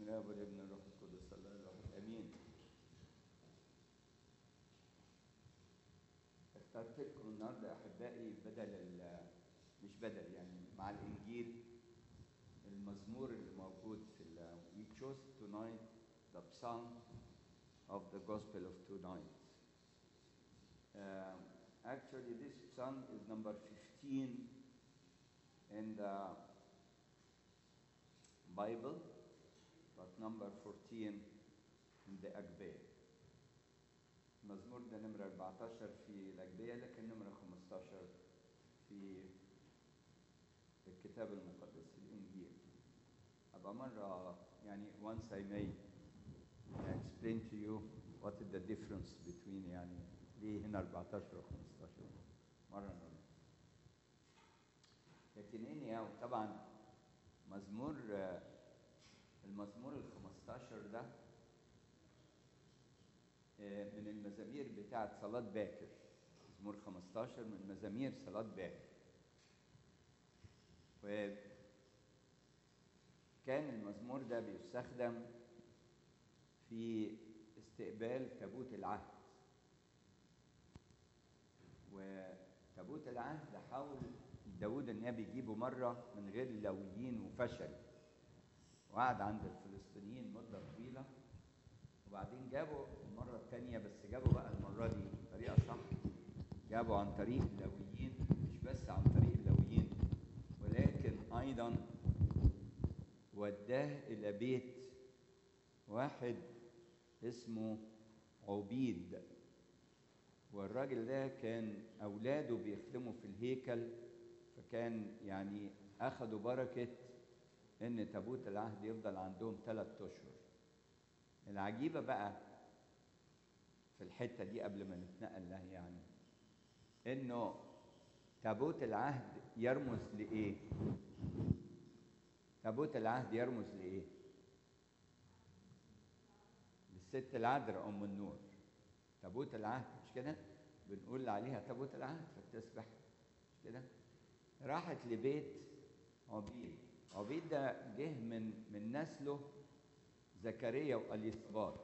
الاب والابن والروح القدس الله الواحد امين اخترت لكم النهارده احبائي بدل ال- مش بدل يعني مع الانجيل المزمور اللي موجود في ال we chose tonight the psalm of the gospel of tonight Um, actually this psalm is number 15 in the Bible but number 14 in the Agbeya المزمور ده نمرة 14 في الأجبية لكن نمرة 15 في الكتاب المقدس في الإنجيل أبقى مرة يعني once I may explain to you what is the difference between يعني ليه هنا 14 و 15 مرة نقول لكن هنا طبعا مزمور آه، المزمور ال 15 ده آه، من المزامير بتاعت صلاة باكر مزمور 15 من مزامير صلاة باكر وكان المزمور ده بيستخدم في استقبال تابوت العهد وتابوت العهد حاول داود النبي يجيبه مرة من غير اللويين وفشل وقعد عند الفلسطينيين مدة طويلة وبعدين جابوا المرة الثانية بس جابوا بقى المرة دي بطريقة صح جابوا عن طريق اللويين مش بس عن طريق اللويين ولكن أيضا وداه إلى بيت واحد اسمه عبيد والراجل ده كان أولاده بيخدموا في الهيكل فكان يعني أخدوا بركة إن تابوت العهد يفضل عندهم ثلاث أشهر العجيبة بقى في الحتة دي قبل ما نتنقل لها يعني إنه تابوت العهد يرمز لإيه؟ تابوت العهد يرمز لإيه؟ للست العذراء أم النور تابوت العهد مش كده؟ بنقول عليها تابوت العهد فبتسبح مش كده؟ راحت لبيت عبيد عبيد ده جه من من نسله زكريا واليصابات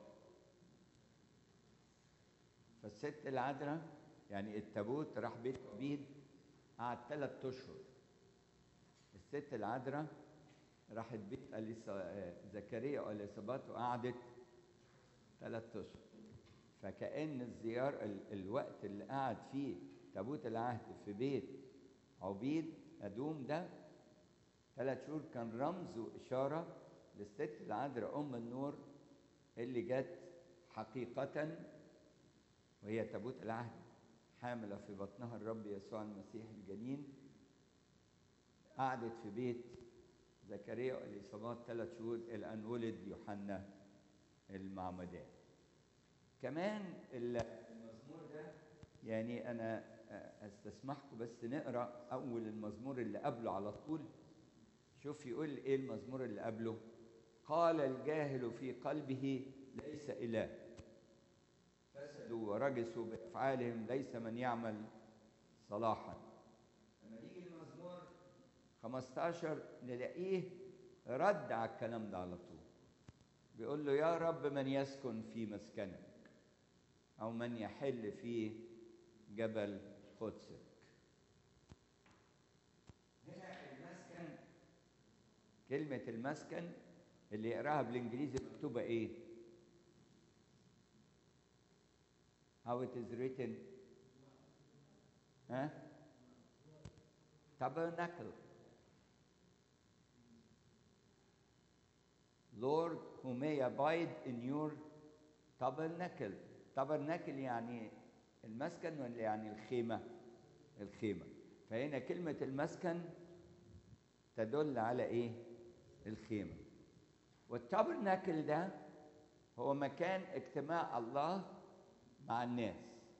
فالست العذراء يعني التابوت راح بيت عبيد قعد ثلاث اشهر الست العذراء راحت بيت أليصا- آه، زكريا واليصابات وقعدت ثلاث اشهر فكأن الزيار ال- الوقت اللي قعد فيه تابوت العهد في بيت عبيد أدوم ده ثلاث شهور كان رمز وإشارة للست العذراء أم النور اللي جت حقيقة وهي تابوت العهد حاملة في بطنها الرب يسوع المسيح الجنين قعدت في بيت زكريا واليصابات ثلاث شهور إلى أن ولد يوحنا المعمدان كمان المزمور ده يعني أنا استسمحكم بس نقرأ أول المزمور اللي قبله على طول شوف يقول ايه المزمور اللي قبله قال الجاهل في قلبه ليس اله فسدوا ورجسوا بافعالهم ليس من يعمل صلاحا لما يجي المزمور 15 نلاقيه رد على الكلام ده على طول بيقول له يا رب من يسكن في مسكنك او من يحل في جبل قدسك هنا المسكن كلمة المسكن اللي يقراها بالانجليزي مكتوبة ايه؟ How it is written؟ ها؟ Tabernacle. Lord who may abide in your tabernacle. tabernacle يعني المسكن ولا يعني الخيمة؟ الخيمة. فهنا كلمة المسكن تدل على ايه الخيمه والتابرناكل ده هو مكان اجتماع الله مع الناس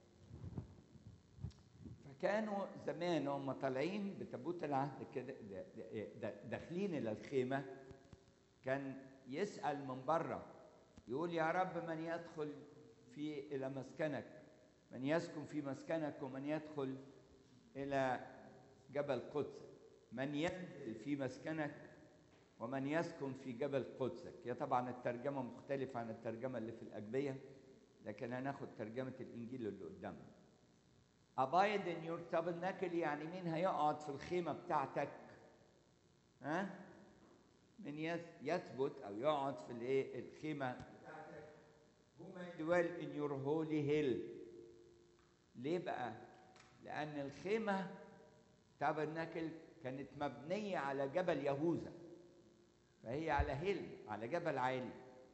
فكانوا زمان هم طالعين بتابوت العهد كده دا- دا- دا- داخلين الى الخيمه كان يسال من بره يقول يا رب من يدخل في الى مسكنك من يسكن في مسكنك ومن يدخل الى جبل قدسك من ينزل في مسكنك ومن يسكن في جبل قدسك هي طبعا الترجمة مختلفة عن الترجمة اللي في الأجبية لكن هناخد ترجمة الإنجيل اللي قدامنا Abide in your tabernacle يعني مين هيقعد في الخيمة بتاعتك ها من يث- يثبت أو يقعد في الإيه الخيمة بتاعتك who may dwell in your holy hill ليه بقى؟ لأن الخيمة تابرناكل كانت مبنية على جبل يهوذا فهي على هيل على جبل عالي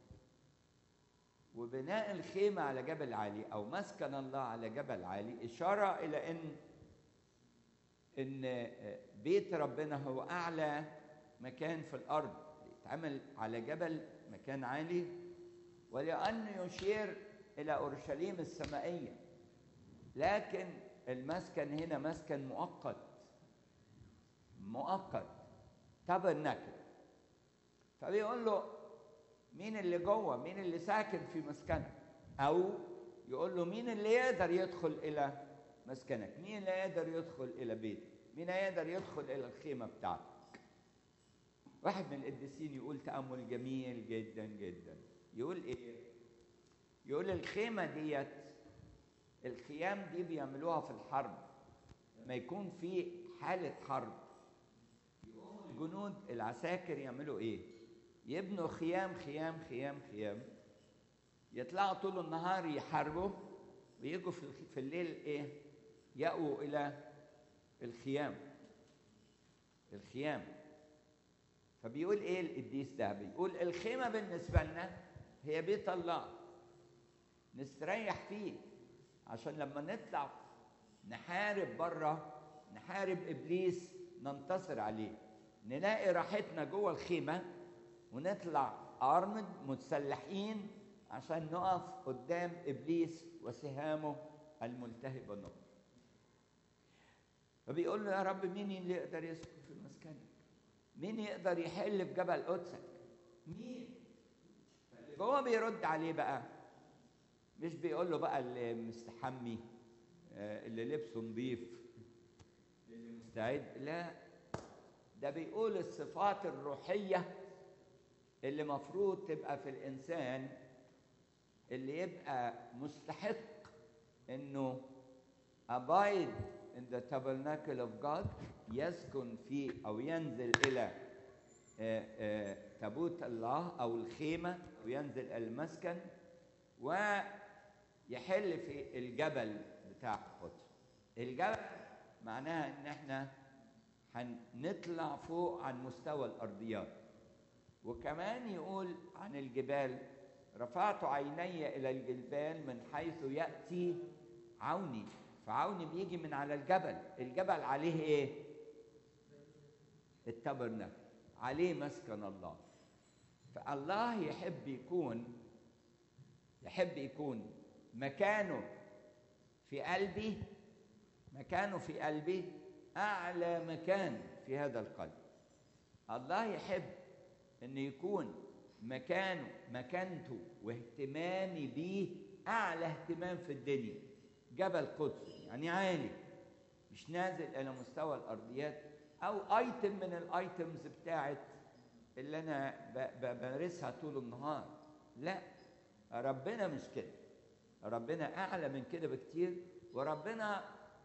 وبناء الخيمة على جبل عالي أو مسكن الله على جبل عالي إشارة إلى أن أن بيت ربنا هو أعلى مكان في الأرض يتعمل على جبل مكان عالي ولأنه يشير إلى أورشليم السمائية لكن المسكن هنا مسكن مؤقت مؤقت تبرنكل فبيقول له مين اللي جوه مين اللي ساكن في مسكنك او يقول له مين اللي يقدر يدخل الى مسكنك مين اللي يقدر يدخل الى بيتك مين يقدر يدخل الى الخيمه بتاعتك واحد من القديسين يقول تامل جميل جدا جدا يقول ايه يقول الخيمه ديت الخيام دي بيعملوها في الحرب ما يكون في حاله حرب يقوموا الجنود العساكر يعملوا ايه يبنوا خيام خيام خيام خيام يطلعوا طول النهار يحاربوا ويجوا في الخ- في الليل ايه يأووا الى الخيام الخيام فبيقول ايه القديس ده بيقول الخيمه بالنسبه لنا هي بيت الله نستريح فيه عشان لما نطلع نحارب بره نحارب ابليس ننتصر عليه نلاقي راحتنا جوه الخيمه ونطلع ارمد متسلحين عشان نقف قدام ابليس وسهامه الملتهبه النار فبيقول له يا رب مين اللي يقدر يسكن في مسكنك مين يقدر يحل في جبل قدسك مين فهو بيرد عليه بقى مش بيقول له بقى اللي مستحمي آه، اللي لبسه نظيف اللي مستعد لا ده بيقول الصفات الروحيه اللي مفروض تبقى في الانسان اللي يبقى مستحق انه abide in the tabernacle of God يسكن في او ينزل الى آه، آه، تابوت الله او الخيمه وينزل الى المسكن ويحل في الجبل بتاع القدس الجبل معناها ان احنا هنطلع فوق عن مستوى الارضيات وكمان يقول عن الجبال رفعت عيني الى الجبال من حيث ياتي عوني فعوني بيجي من على الجبل الجبل عليه ايه التبرنك عليه مسكن الله فالله يحب يكون يحب يكون مكانه في قلبي مكانه في قلبي اعلى مكان في هذا القلب الله يحب ان يكون مكانه مكانته واهتمامي بيه اعلى اهتمام في الدنيا جبل قدس يعني عالي مش نازل الى مستوى الارضيات او ايتم من الايتمز بتاعت اللي انا ب- ب- بمارسها طول النهار لا ربنا مش كده ربنا اعلى من كده بكتير وربنا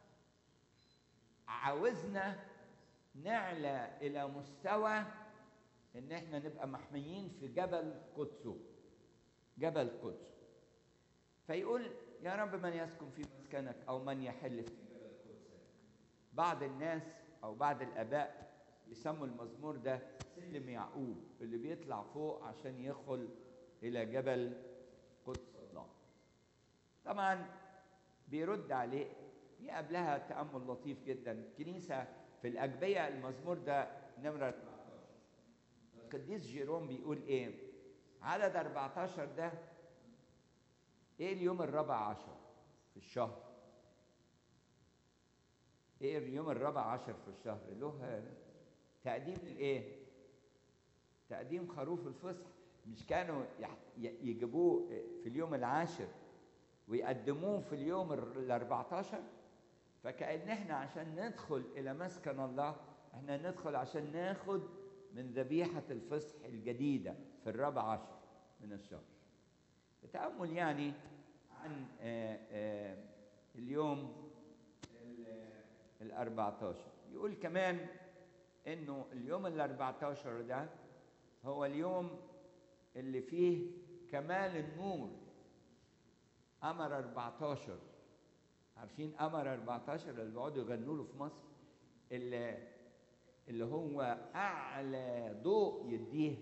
عاوزنا نعلى الى مستوى ان احنا نبقى محميين في جبل قدسه جبل قدسه فيقول يا رب من يسكن في مسكنك او من يحل في جبل قدسك بعض الناس او بعض الاباء يسموا المزمور ده سلم يعقوب اللي بيطلع فوق عشان يدخل الى جبل قدس الله طبعا بيرد عليه في قبلها تامل لطيف جدا كنيسه في الاجبيه المزمور ده نمره 14 القديس جيروم بيقول ايه عدد 14 ده ايه اليوم الرابع عشر في الشهر ايه اليوم الرابع عشر في الشهر له تقديم الايه تقديم خروف الفصح مش كانوا يح- ي- يجيبوه في اليوم العاشر ويقدموه في اليوم ال 14 فكأن احنا عشان ندخل إلى مسكن الله احنا ندخل عشان ناخد من ذبيحة الفصح الجديدة في الرابع عشر من الشهر التأمل يعني عن آه، آه، اليوم الأربعة عشر يقول كمان إنه اليوم الأربعة عشر ده هو اليوم اللي فيه كمال النور قمر 14 عارفين قمر 14 اللي بيقعدوا يغنوا له في مصر اللي اللي هو اعلى ضوء يديه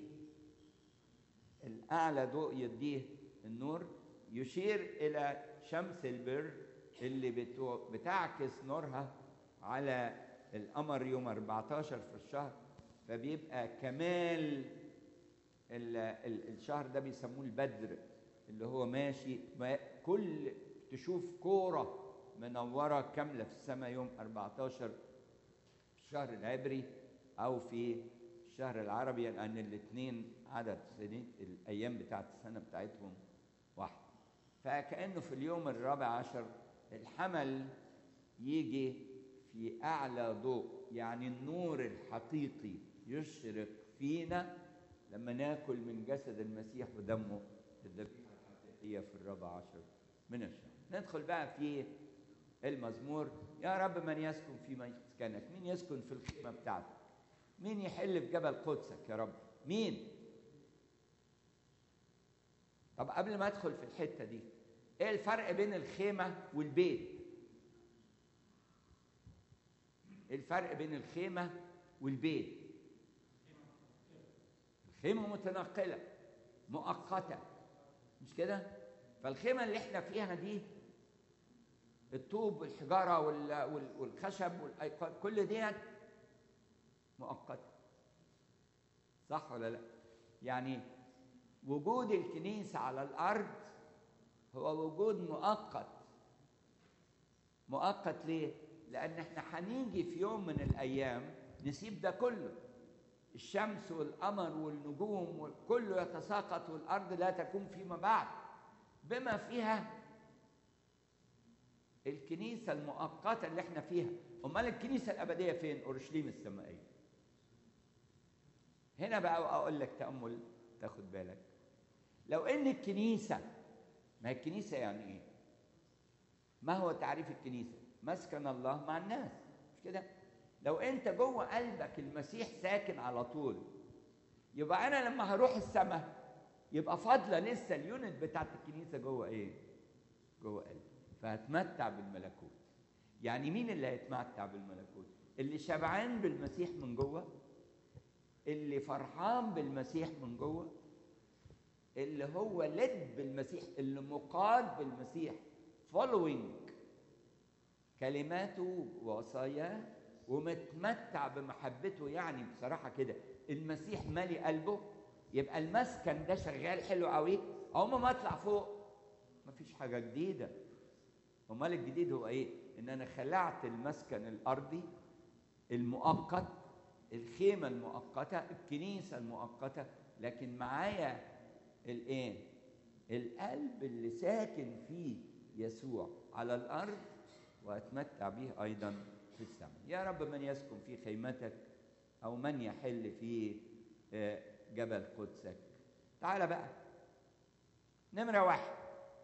الاعلى ضوء يديه النور يشير الى شمس البر اللي بتو- بتعكس نورها على القمر يوم 14 في الشهر فبيبقى كمال ال- ال- الشهر ده بيسموه البدر اللي هو ماشي ما- كل تشوف كوره منوره كامله في السماء يوم 14 في الشهر العبري او في الشهر العربي لان الاثنين عدد سنين الايام بتاعت السنه بتاعتهم واحد فكانه في اليوم الرابع عشر الحمل يجي في اعلى ضوء يعني النور الحقيقي يشرق فينا لما ناكل من جسد المسيح ودمه الذبيحه الحقيقيه في الرابع عشر من الشهر ندخل بقى في المزمور يا رب من يسكن في مسكنك مين يسكن في الخيمه بتاعتك مين يحل في جبل قدسك يا رب مين طب قبل ما ادخل في الحته دي ايه الفرق بين الخيمه والبيت ايه الفرق بين الخيمه والبيت الخيمه متنقله مؤقته مش كده فالخيمه اللي احنا فيها دي الطوب والحجاره وال- وال- والخشب والايقان كل ديت مؤقته صح ولا لا يعني وجود الكنيسه على الارض هو وجود مؤقت مؤقت ليه لان احنا هنيجي في يوم من الايام نسيب ده كله الشمس والقمر والنجوم وكله يتساقط والارض لا تكون فيما بعد بما فيها الكنيسه المؤقته اللي احنا فيها امال الكنيسه الابديه فين اورشليم السمائيه هنا بقى اقول لك تامل تاخد بالك لو ان الكنيسه ما هي الكنيسه يعني ايه ما هو تعريف الكنيسه مسكن الله مع الناس مش كده لو انت جوه قلبك المسيح ساكن على طول يبقى انا لما هروح السماء يبقى فاضله لسه اليونت بتاعت الكنيسه جوه ايه جوه قلبي فهتمتع بالملكوت يعني مين اللي هيتمتع بالملكوت اللي شبعان بالمسيح من جوه اللي فرحان بالمسيح من جوه اللي هو لد بالمسيح اللي مقاد بالمسيح following كلماته ووصاياه ومتمتع بمحبته يعني بصراحه كده المسيح مالي قلبه يبقى المسكن ده شغال حلو قوي اول ما اطلع فوق مفيش حاجه جديده امال الجديد هو ايه ان انا خلعت المسكن الارضي المؤقت الخيمه المؤقته الكنيسه المؤقته لكن معايا الايه القلب اللي ساكن فيه يسوع على الارض واتمتع به ايضا في السماء يا رب من يسكن في خيمتك او من يحل في آه، جبل قدسك تعال بقى نمره واحد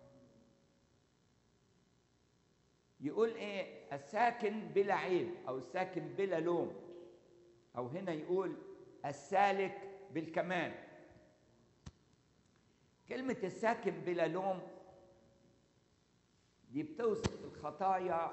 يقول ايه الساكن بلا عيب او الساكن بلا لوم او هنا يقول السالك بالكمال كلمة الساكن بلا لوم دي بتوصف الخطايا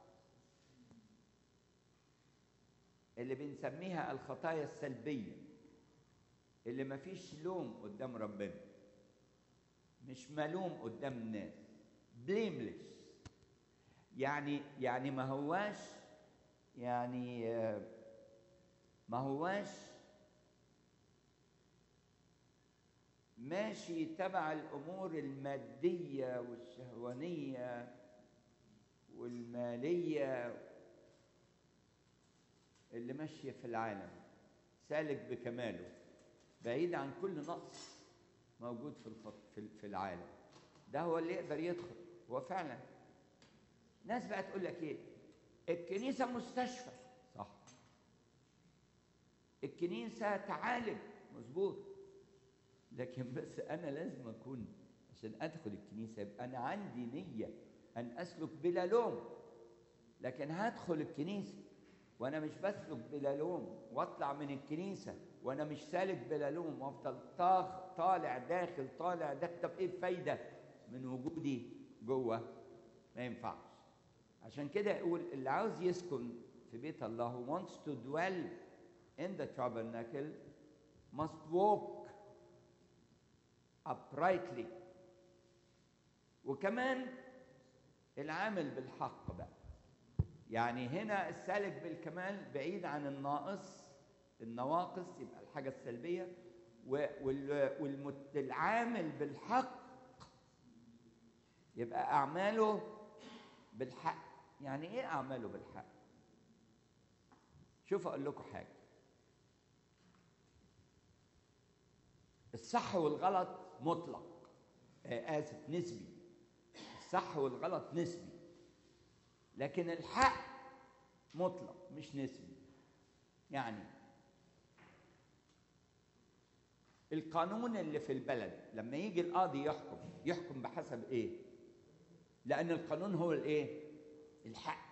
اللي بنسميها الخطايا السلبية اللي مفيش لوم قدام ربنا مش ملوم قدام الناس blameless يعني يعني ما هواش يعني آه، ما هواش ماشي تبع الامور الماديه والشهوانيه والماليه اللي ماشيه في العالم سالك بكماله بعيد عن كل نقص موجود في الخط في في العالم ده هو اللي يقدر يدخل هو فعلا ناس بقى تقول لك ايه الكنيسه مستشفى صح الكنيسة تعالج مظبوط لكن بس أنا لازم أكون عشان أدخل الكنيسة يبقى أنا عندي نية أن أسلك بلا لوم لكن هدخل الكنيسة وأنا مش بسلك بلا لوم وأطلع من الكنيسة وأنا مش سالك بلا لوم وأفضل طاغ طالع داخل طالع داخل طب إيه الفايدة من وجودي جوه ما ينفعش عشان كده يقول اللي عاوز يسكن في بيت الله who wants to dwell in the tabernacle must walk uprightly وكمان العامل بالحق بقى يعني هنا السالك بالكمال بعيد عن الناقص النواقص يبقى الحاجة السلبية والعامل بالحق يبقى أعماله بالحق يعني إيه أعماله بالحق شوف أقول لكم حاجة الصح والغلط مطلق آه آسف نسبي الصح والغلط نسبي لكن الحق مطلق مش نسبي يعني القانون اللي في البلد لما يجي القاضي يحكم يحكم بحسب ايه لان القانون هو الايه الحق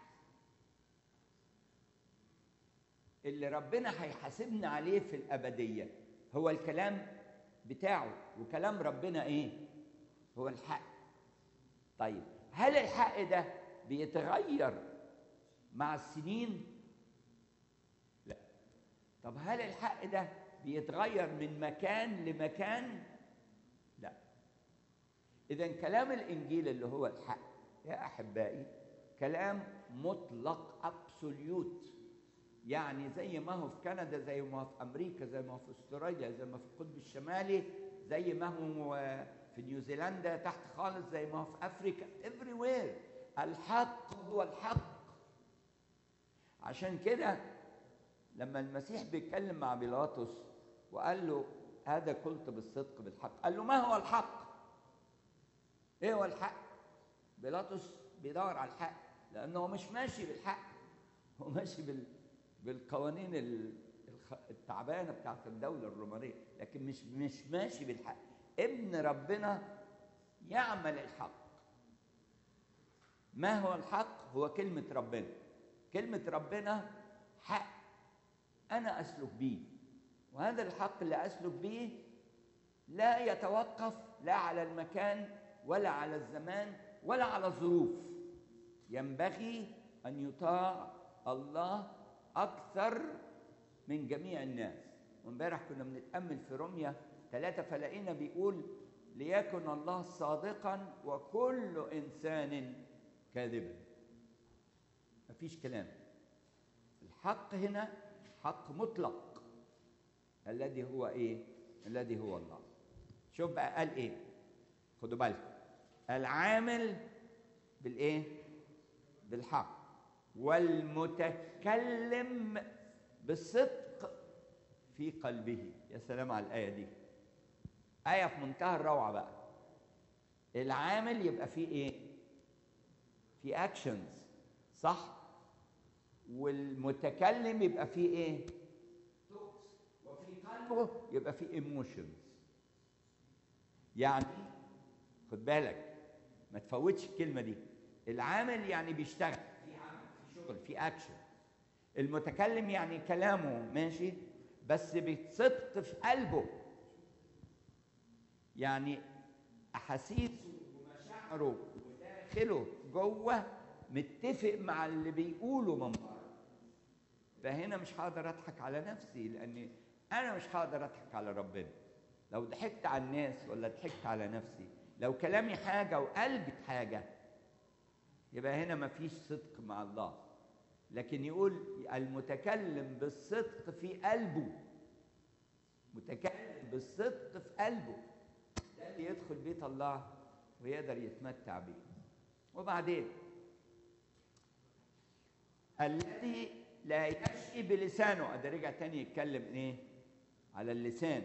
اللي ربنا هيحاسبنا عليه في الابديه هو الكلام بتاعه وكلام ربنا ايه هو الحق طيب هل الحق ده بيتغير مع السنين لا طب هل الحق ده بيتغير من مكان لمكان لا اذا كلام الانجيل اللي هو الحق يا احبائي كلام مطلق ابسوليوت يعني زي ما هو في كندا زي ما هو في امريكا زي ما هو في استراليا زي ما في القطب الشمالي زي ما هو في نيوزيلندا تحت خالص زي ما هو في افريكا everywhere الحق هو الحق عشان كده لما المسيح بيتكلم مع بيلاطس وقال له هذا قلت بالصدق بالحق قال له ما هو الحق ايه هو الحق بيلاطس بيدور على الحق لانه هو مش ماشي بالحق هو ماشي بال بالقوانين التعبانه بتاعت الدوله الرومانيه لكن مش مش ماشي بالحق ابن ربنا يعمل الحق ما هو الحق هو كلمه ربنا كلمه ربنا حق انا اسلك بيه وهذا الحق اللي اسلك بيه لا يتوقف لا على المكان ولا على الزمان ولا على الظروف ينبغي ان يطاع الله اكثر من جميع الناس وامبارح كنا بنتامل في رميه ثلاثه فلقينا بيقول ليكن الله صادقا وكل انسان كاذبا مفيش كلام الحق هنا حق مطلق الذي هو ايه الذي هو الله شوف بقى قال ايه خدوا بالكم العامل بالايه بالحق والمتكلم بالصدق في قلبه يا سلام على الايه دي ايه في منتهى الروعه بقى العامل يبقى فيه ايه في اكشنز صح والمتكلم يبقى فيه ايه وفي قلبه يبقى فيه ايموشنز يعني خد بالك ما تفوتش الكلمه دي العامل يعني بيشتغل في عمل في شغل في اكشن المتكلم يعني كلامه ماشي بس بصدق في قلبه يعني احاسيسه ومشاعره وداخله جوه متفق مع اللي بيقوله من بره فهنا مش هقدر اضحك على نفسي لاني انا مش هقدر اضحك على ربنا لو ضحكت على الناس ولا ضحكت على نفسي لو كلامي حاجه وقلبي حاجه يبقى هنا مفيش صدق مع الله لكن يقول المتكلم بالصدق في قلبه متكلم بالصدق في قلبه ده اللي يدخل بيت الله ويقدر يتمتع بيه وبعدين الذي لا يشقي بلسانه ده رجع تاني يتكلم ايه على اللسان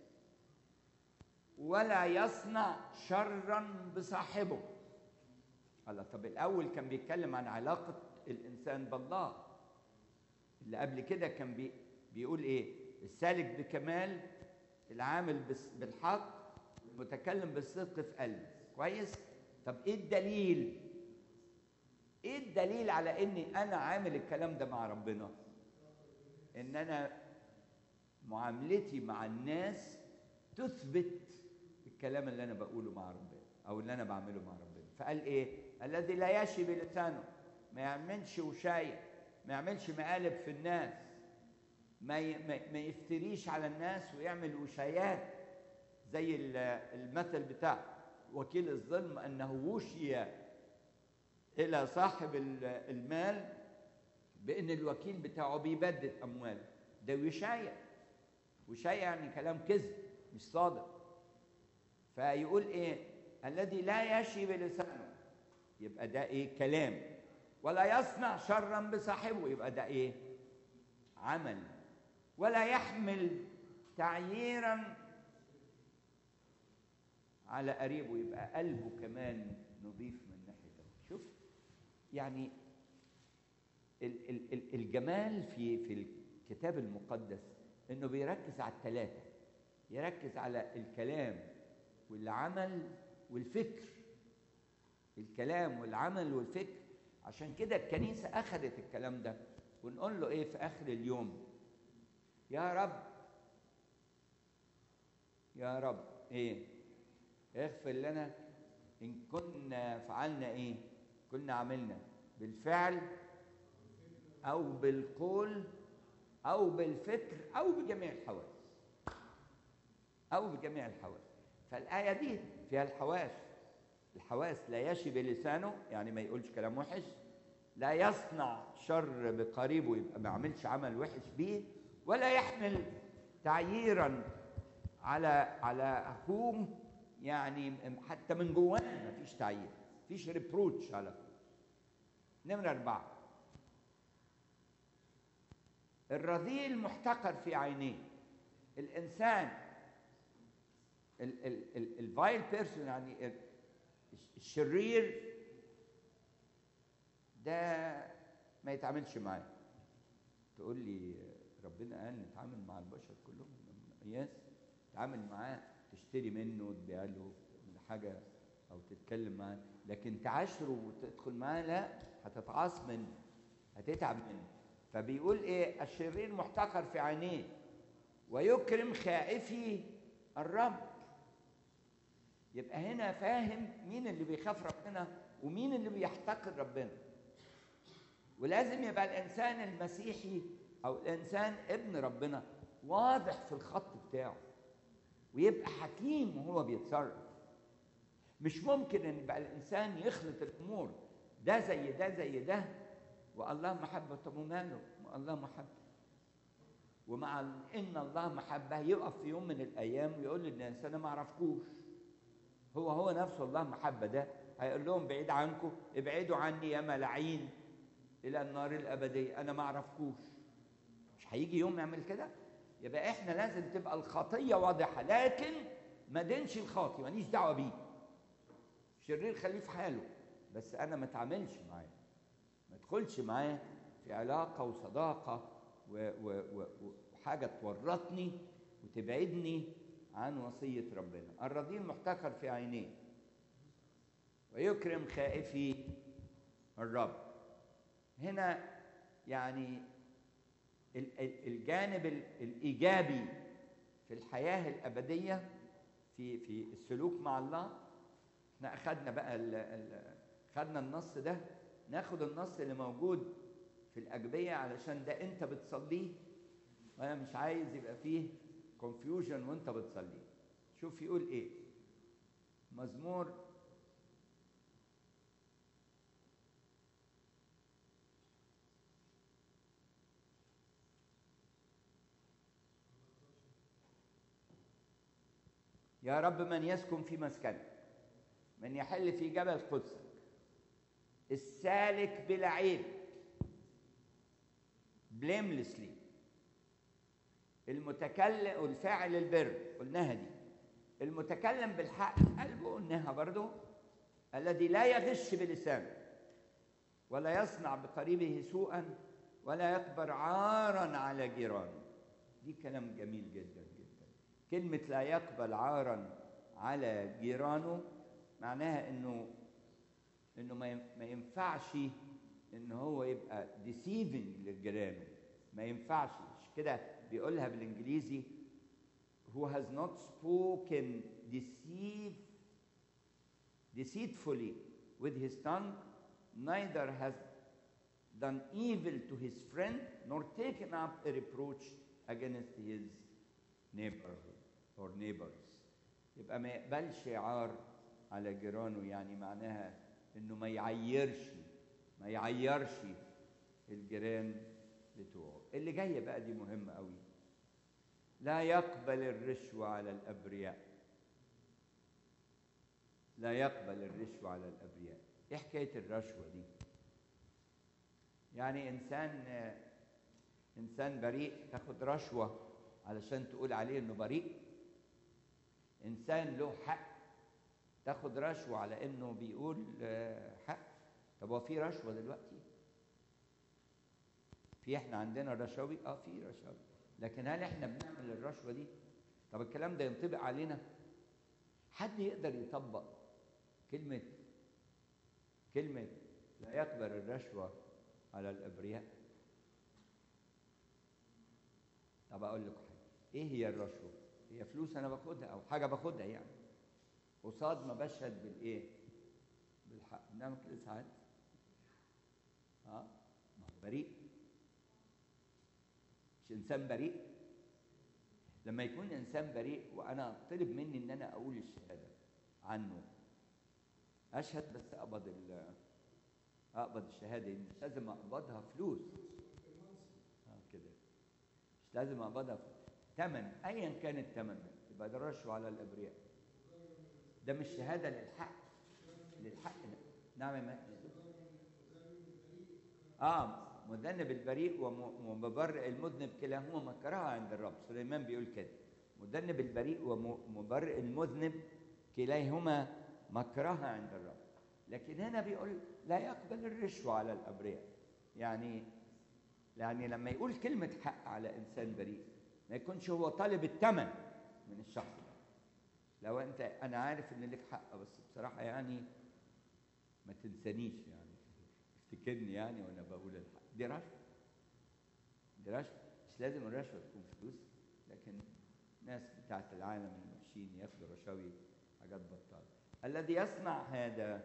ولا يصنع شرا بصاحبه الله طب الاول كان بيتكلم عن علاقه الانسان بالله اللي قبل كده كان بي بيقول ايه السالك بكمال العامل بس- بالحق المتكلم بالصدق في قلبه كويس طب ايه الدليل ايه الدليل على اني انا عامل الكلام ده مع ربنا ان انا معاملتي مع الناس تثبت الكلام اللي انا بقوله مع ربنا او اللي انا بعمله مع ربنا فقال ايه الذي لا يشي بلسانه ما يعملش وشاية ما يعملش مقالب في الناس ما ي- ما- ما يفتريش على الناس ويعمل وشايات زي ال- المثل بتاع وكيل الظلم انه وشي الى صاحب ال- المال بان الوكيل بتاعه بيبدد امواله ده وشايه وشايه يعني كلام كذب مش صادق فيقول ايه الذي لا يشي بلسانه يبقى ده ايه كلام ولا يصنع شرا بصاحبه يبقى ده ايه عمل ولا يحمل تعييرا على قريبه يبقى قلبه كمان نظيف من ناحيته شوف يعني ال- ال- ال- الجمال في في الكتاب المقدس انه بيركز على الثلاثه يركز على الكلام والعمل والفكر الكلام والعمل والفكر عشان كده الكنيسه اخذت الكلام ده ونقول له ايه في اخر اليوم يا رب يا رب ايه اغفر لنا ان كنا فعلنا ايه كنا عملنا بالفعل او بالقول او بالفكر او بجميع الحواس او بجميع الحواس فالايه دي فيها الحواس الحواس لا يشي بلسانه يعني ما يقولش كلام وحش لا يصنع شر بقريبه يبقى ما يعملش عمل وحش بيه ولا يحمل تعييرا على على اخوه يعني حتى من جواه ما فيش تعيير فيش ريبروتش على اخوه نمرة أربعة الرذيل محتقر في عينيه الإنسان الفايل بيرسون يعني ال- الشرير ده ما يتعاملش معاه تقول لي ربنا قال نتعامل مع البشر كلهم ياس تعامل معاه تشتري منه وتبيع له حاجه او تتكلم معاه لكن تعاشره وتدخل معاه لا هتتعاص منه هتتعب منه فبيقول ايه الشرير محتقر في عينيه ويكرم خائفي الرب يبقى هنا فاهم مين اللي بيخاف ربنا ومين اللي بيحتقر ربنا ولازم يبقى الانسان المسيحي او الانسان ابن ربنا واضح في الخط بتاعه ويبقى حكيم وهو بيتصرف مش ممكن ان يبقى الانسان يخلط الامور ده زي ده زي ده والله محبه طب وماله ما الله محبه ومع ان الله محبه يقف في يوم من الايام ويقول للناس انا ما اعرفكوش هو هو نفسه الله محبه ده هيقول لهم بعيد عنكم ابعدوا عني يا ملاعين الى النار الابديه انا ما اعرفكوش مش هيجي يوم يعمل كده يبقى احنا لازم تبقى الخطيه واضحه لكن ما دينش الخاطي ماليش دعوه بيه شرير خليه في حاله بس انا ما اتعاملش معاه ما ادخلش معاه في علاقه وصداقه و و و وحاجه تورطني وتبعدني عن وصيه ربنا الرذيل محتقر في عينيه ويكرم خائفي الرب هنا يعني ال- ال- الجانب ال- الايجابي في الحياه الابديه في في السلوك مع الله احنا اخذنا بقى ال ال خدنا النص ده ناخد النص اللي موجود في الاجبيه علشان ده انت بتصليه وانا مش عايز يبقى فيه كونفيوجن وانت بتصليه شوف يقول ايه مزمور يا رب من يسكن في مسكنك من يحل في جبل قدسك السالك بلا عيب blamelessly المتكلم والفاعل البر قلناها دي المتكلم بالحق قلبه قلناها برضو الذي لا يغش بلسانه ولا يصنع بقريبه سوءا ولا يكبر عارا على جيرانه دي كلام جميل جدا جدا كلمة لا يقبل عارا على جيرانه معناها انه انه ما ين- ما ينفعش ان هو يبقى deceiving لجيرانه ما ينفعش مش كده بيقولها بالانجليزي who has not spoken deceive deceitfully with his tongue neither has done evil to his friend nor taken up a reproach against his neighborhood or neighbors يبقى ما يقبلش عار على جيرانه يعني معناها انه ما يعيرش ما يعيرش الجيران بتوعه اللي جايه بقى دي مهمه قوي لا يقبل الرشوه على الابرياء لا يقبل الرشوه على الابرياء ايه حكايه الرشوه دي يعني انسان انسان بريء تاخد رشوه علشان تقول عليه انه بريء انسان له حق تاخد رشوه على انه بيقول آه، حق طب هو في رشوه دلوقتي في احنا عندنا رشاوي اه في رشاوي لكن هل احنا بنعمل الرشوه دي طب الكلام ده ينطبق علينا حد يقدر يطبق كلمه كلمه لا يقبل الرشوه على الابرياء طب اقول لكم حاجه ايه هي الرشوه هي فلوس انا باخدها او حاجه باخدها يعني قصاد ما بشهد بالايه بالحق بنعمل كده ساعات اه ما هو بريء مش انسان بريء لما يكون انسان بريء وانا طلب مني ان انا اقول الشهاده عنه اشهد بس اقبض ال- اقبض الشهاده دي مش لازم اقبضها فلوس اه كده مش لازم اقبضها ثمن ايا كان الثمن ده يبقى ده رشوه على الابرياء ده مش شهاده للحق للحق نعم يا مهدي اه مذنب البريء وم- ومبرئ المذنب كلاهما مكرها عند الرب سليمان بيقول كده مذنب البريء ومبرئ المذنب كليهما مكرها عند الرب لكن هنا بيقول لا يقبل الرشوة على الأبرياء يعني يعني لما يقول كلمة حق على إنسان بريء ما يكونش هو طالب الثمن من الشخص ده لو أنت أنا عارف إن لك حق بس بصراحة يعني ما تنسانيش يعني افتكرني يعني وأنا بقول الحق دي رشوة دي رشوة مش لازم الرشوة تكون فلوس لكن ناس بتاعت العالم الوحشين ياخدوا رشاوي حاجات بطالة الذي يصنع هذا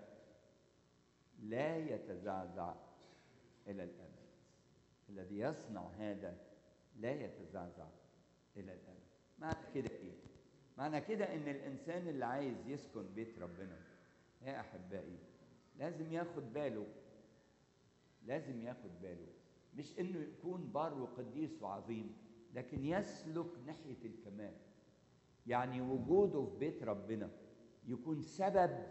لا يتزعزع إلى الأبد الذي يصنع هذا لا يتزعزع إلى الأبد معنى كده إيه؟ معنى كده إن الإنسان اللي عايز يسكن بيت ربنا يا أحبائي لازم ياخد باله لازم ياخد باله مش إنه يكون بار وقديس وعظيم لكن يسلك ناحية الكمال يعني وجوده في بيت ربنا يكون سبب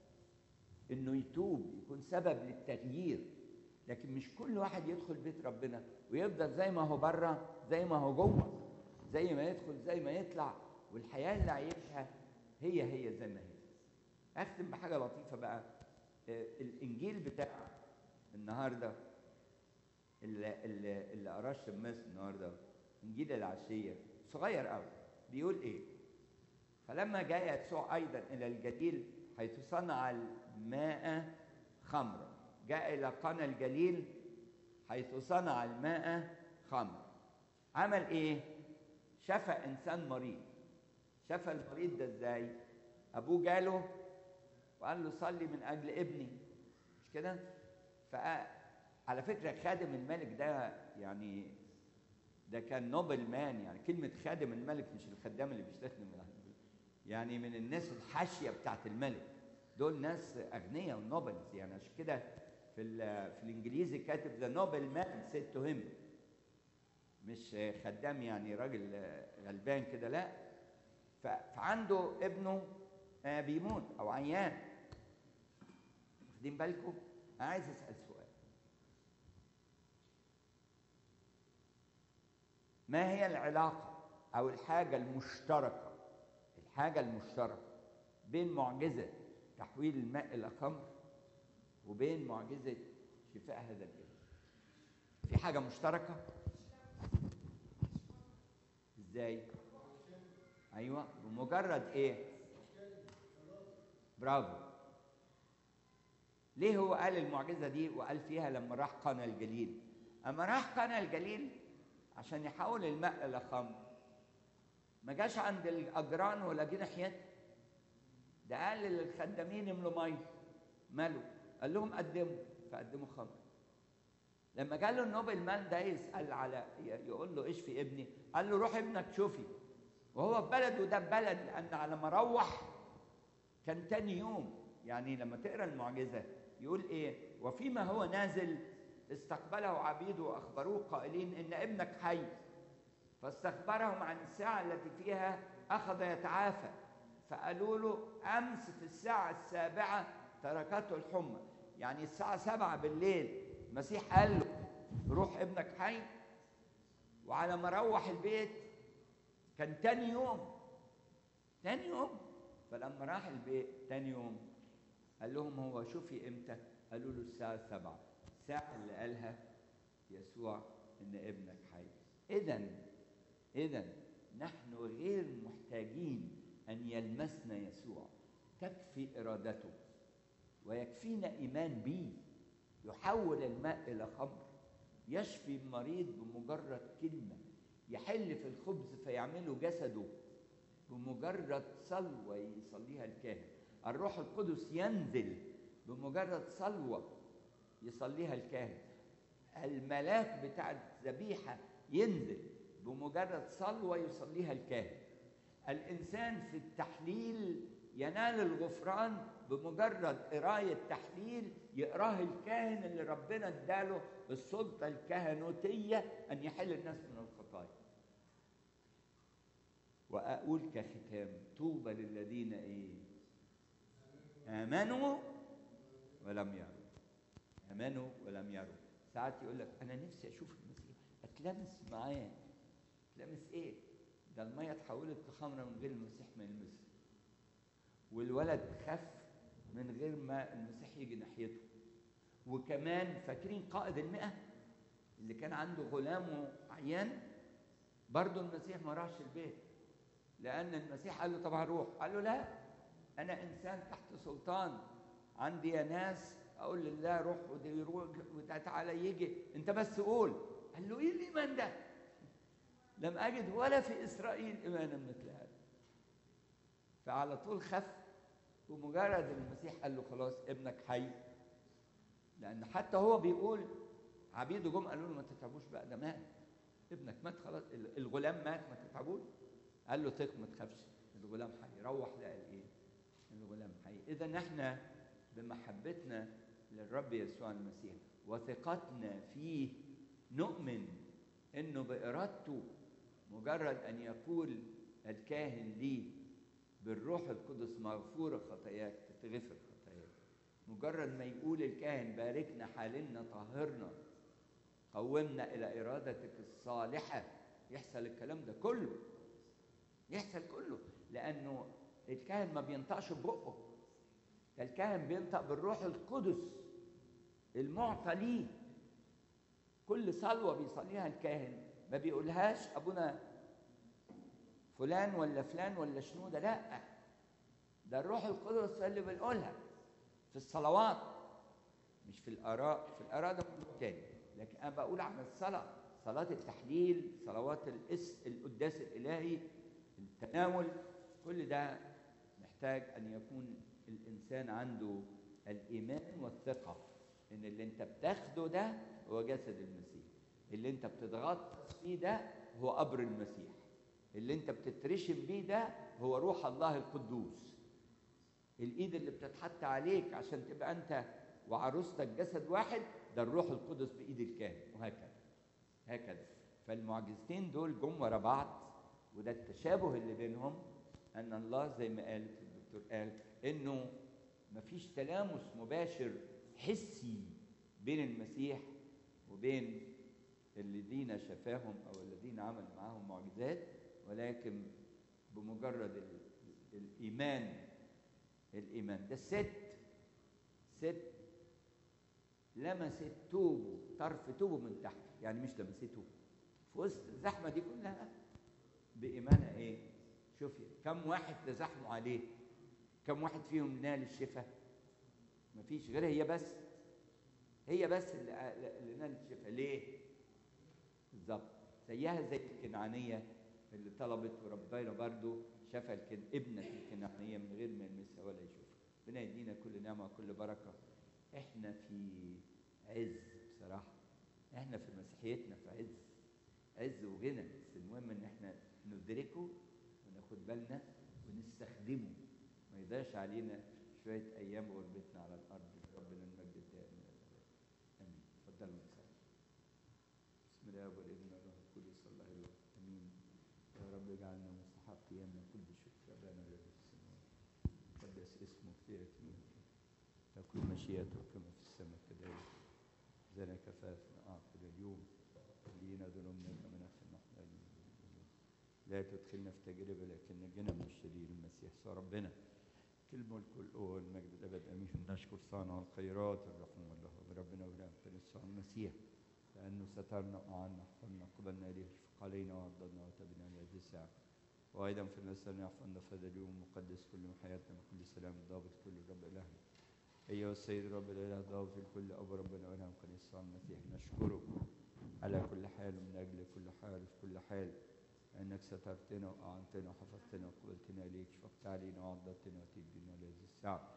انه يتوب يكون سبب للتغيير لكن مش كل واحد يدخل بيت ربنا ويفضل زي ما هو بره زي ما هو جوه زي ما يدخل زي ما يطلع والحياه اللي عايشها هي هي زي ما هي اختم بحاجه لطيفه بقى آه، الانجيل بتاع النهارده اللي اللي, اللي قراه الشماس النهارده انجيل العشيه صغير قوي بيقول ايه فلما جاء يسوع ايضا الى الجليل حيث صنع الماء خمرا جاء الى قنا الجليل حيث صنع الماء خمرا عمل ايه شفى انسان مريض شفى المريض ده ازاي ابوه جاله وقال له صلي من اجل ابني مش كده فعلى فكره خادم الملك ده يعني ده كان نوبل مان يعني كلمه خادم الملك مش الخدام اللي بيشتغل يعني من الناس الحاشيه بتاعت الملك دول ناس اغنياء ونوبلز يعني عشان كده في ال- في الانجليزي كاتب ذا نوبل مان سيد تو هيم مش خدام يعني راجل غلبان كده لا ف- فعنده ابنه آه، بيموت او عيان واخدين بالكم انا عايز اسال سؤال ما هي العلاقه او الحاجه المشتركه الحاجه المشتركه بين معجزه تحويل الماء الى خمر وبين معجزه شفاء هذا الابن في حاجه مشتركه ازاي ايوه بمجرد ايه برافو ليه هو قال المعجزه دي وقال فيها لما راح قنا الجليل اما راح قنا الجليل عشان يحول الماء الى خمر ما جاش عند الاجران ولا جه ناحيته ده قال للخدامين املوا ميه ملوا قال لهم قدموا فقدموا خمر لما قال له النوبل مان ده يسال على يقول له ايش في ابني قال له روح ابنك شوفي وهو في بلد وده في بلد لان على ما روح كان تاني يوم يعني لما تقرا المعجزه يقول ايه وفيما هو نازل استقبله عبيده واخبروه قائلين ان ابنك حي فاستخبرهم عن الساعه التي فيها اخذ يتعافى فقالوا له امس في الساعه السابعه تركته الحمى يعني الساعه سبعة بالليل المسيح قال له روح ابنك حي وعلى ما روح البيت كان تاني يوم تاني يوم فلما راح البيت تاني يوم قال لهم هو شوفي امتى قالوا له الساعة سبعة الساعة اللي قالها يسوع ان ابنك حي اذا اذا نحن غير محتاجين ان يلمسنا يسوع تكفي ارادته ويكفينا ايمان به يحول الماء الى خمر يشفي المريض بمجرد كلمه يحل في الخبز فيعمله جسده بمجرد صلوه يصليها الكاهن الروح القدس ينزل بمجرد صلوه يصليها الكاهن الملاك بتاع الذبيحه ينزل بمجرد صلوه يصليها الكاهن الانسان في التحليل ينال الغفران بمجرد قرايه تحليل يقراه الكاهن اللي ربنا اداله السلطه الكهنوتيه ان يحل الناس من الخطايا واقول كختام طوبى للذين ايه امنوا ولم يروا امنوا ولم يروا ساعات يقول لك انا نفسي اشوف المسيح اتلمس معاه اتلمس ايه ده الميه اتحولت لخمره من غير المسيح ما يلمسها والولد خف من غير ما المسيح يجي ناحيته وكمان فاكرين قائد المئة اللي كان عنده غلامه عيان برضه المسيح ما راحش البيت لأن المسيح قال له طبعا روح قال له لا أنا إنسان تحت سلطان عندي يا ناس أقول لله روح وده يروح وده تعالى يجي أنت بس قول قال له إيه الإيمان ده؟ لم أجد ولا في إسرائيل إيمانا مثل هذا فعلى طول خف ومجرد المسيح قال له خلاص ابنك حي لان حتى هو بيقول عبيده جم قالوا له ما تتعبوش بقى ده مات ابنك مات خلاص الغلام مات ما تتعبوش قال له ثق ما تخافش الغلام حي روح لقى الايه الغلام حي اذا احنا بمحبتنا للرب يسوع المسيح وثقتنا فيه نؤمن انه بارادته مجرد ان يقول الكاهن لي بالروح القدس مغفورة خطاياك تتغفر خطاياك مجرد ما يقول الكاهن باركنا حالنا طهرنا قومنا إلى إرادتك الصالحة يحصل الكلام ده كله يحصل كله لأنه الكاهن ما بينطقش ببقه ده الكاهن بينطق بالروح القدس المعطى ليه كل صلوة بيصليها الكاهن ما بيقولهاش أبونا فلان ولا فلان ولا شنو ده لا ده الروح القدس اللي بنقولها في الصلوات مش في الاراء في الاراء ده كله تاني لكن انا بقول عن الصلاه صلاه التحليل صلوات الاس القداس الالهي التناول كل ده محتاج ان يكون الانسان عنده الايمان والثقه ان اللي انت بتاخده ده هو جسد المسيح اللي انت بتتغطس فيه ده هو قبر المسيح اللي انت بتترشم بيه ده هو روح الله القدوس الايد اللي بتتحط عليك عشان تبقى انت وعروستك جسد واحد ده الروح القدس بايد الكاهن وهكذا هكذا فالمعجزتين دول جم ورا بعض وده التشابه اللي بينهم ان الله زي ما قالت الدكتور قال انه مفيش تلامس مباشر حسي بين المسيح وبين الذين شفاهم او الذين عمل معاهم معجزات ولكن بمجرد ال... الايمان الايمان ده الست ست لمست توبه طرف توبه من تحت يعني مش لمسته في وسط الزحمه دي كلها بإيمانها إيه؟ شوفي كم واحد تزاحموا عليه كم واحد فيهم نال الشفاء مفيش غير هي بس هي بس اللي, اللي نالت الشفاء ليه بالظبط زيها زي الكنعانية اللي طلبت وربنا برضو شفى الكن... ابنة الكنعانية من غير ما يلمسها ولا يشوفها ربنا يدينا كل نعمة وكل بركة احنا في عز بصراحة احنا في مسيحيتنا في عز عز وغنى بس المهم ان احنا ندركه وناخد بالنا ونستخدمه ما يضيعش علينا شوية أيام غربتنا على الأرض ربنا المجد الدائم إلى الأبد آمين اتفضلوا نصلي بسم الله والابن والروح القدس الله الله آمين يا رب اجعلنا مستحقين من كل شكر أبانا الذي في السماوات قدس اسمك ليأتي تكن مشيئتك كما في السماء كذلك زنا كفافنا أعطنا اليوم لينا ذنوبنا كما نغفر نحن للمذنبين لا تدخلنا في تجربة لكن نجنا من الشرير المسيح صار ربنا كل ملك والقوة والمجد الأبد أمين نشكر صانع الخيرات الرحمن الله ربنا ولا يسوع المسيح لأنه سترنا وأعنا حفظنا قبلنا إليه شفق علينا وعضدنا وتبنا إلى هذه الساعة وأيضا في المسألة يحفظنا في هذا اليوم مقدس كل من حياتنا من كل سلام ضابط كل الرب إلهنا أيها السيد رب الإله ضابط الكل أبو ربنا وإله قد يسوع المسيح نشكره على كل حال ومن أجل كل حال وفي كل حال أنك سترتنا وأعنتنا وحفظتنا وقبلتنا إليك شفقت علينا وعضدتنا وتدينا لهذه الساعة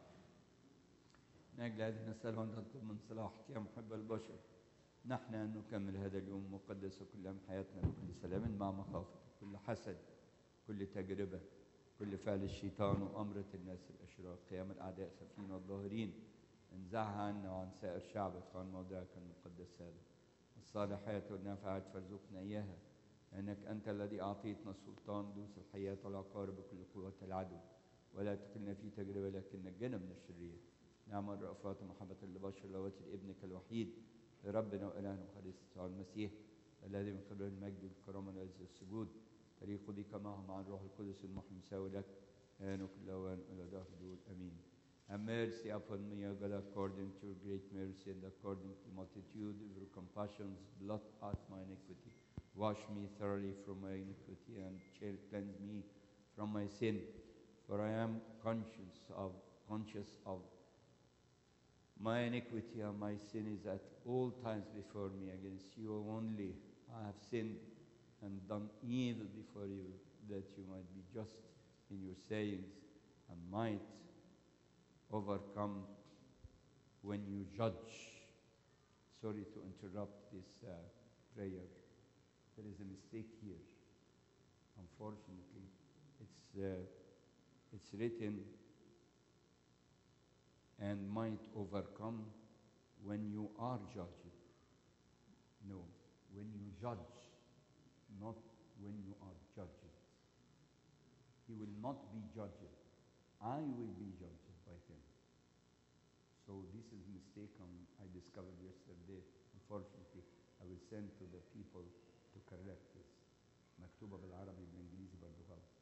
من أجل هذه نسأل أن تطلب من صلاحك يا محب البشر نحن أن نكمل هذا اليوم مقدس كل أيام حياتنا بكل سلام مع مخافة كل حسد كل تجربة كل فعل الشيطان وأمرة الناس الأشرار قيام الأعداء سفين والظاهرين انزعها عنا وعن سائر شعبك وعن موضعك المقدس هذا الصالحات والنافعات فارزقنا إياها لأنك أنت الذي أعطيتنا السلطان دوس الحياة والعقارب بكل قوة العدو ولا تقلنا في تجربة لكن نجنا من الشرير نعم الرأفات ومحبة البشر لوجه ابنك الوحيد لربنا وإلهنا وخليص يسوع المسيح الذي من قبل المجد والكرامة والعز والسجود تليق بك معه مع الروح القدس المحيي مساوي لك آن وكل أوان إلى دهر دول أمين Have mercy upon me, O God, according to your great mercy and according to the multitude of your compassions, blot out my iniquity. Wash me thoroughly from my iniquity and cleanse me from my sin. For I am conscious of conscious of my iniquity and my sin is at all times before me against you only. I have sinned and done evil before you, that you might be just in your sayings and might overcome when you judge. Sorry to interrupt this uh, prayer. There is a mistake here. Unfortunately, it's, uh, it's written and might overcome when you are judged. No, when you judge, not when you are judged. He will not be judged. I will be judged by him. So this is mistake on- I discovered yesterday. Unfortunately, I will send to the people to correct this. مكتوبة بالعربي بالإنجليزي برضه غلط.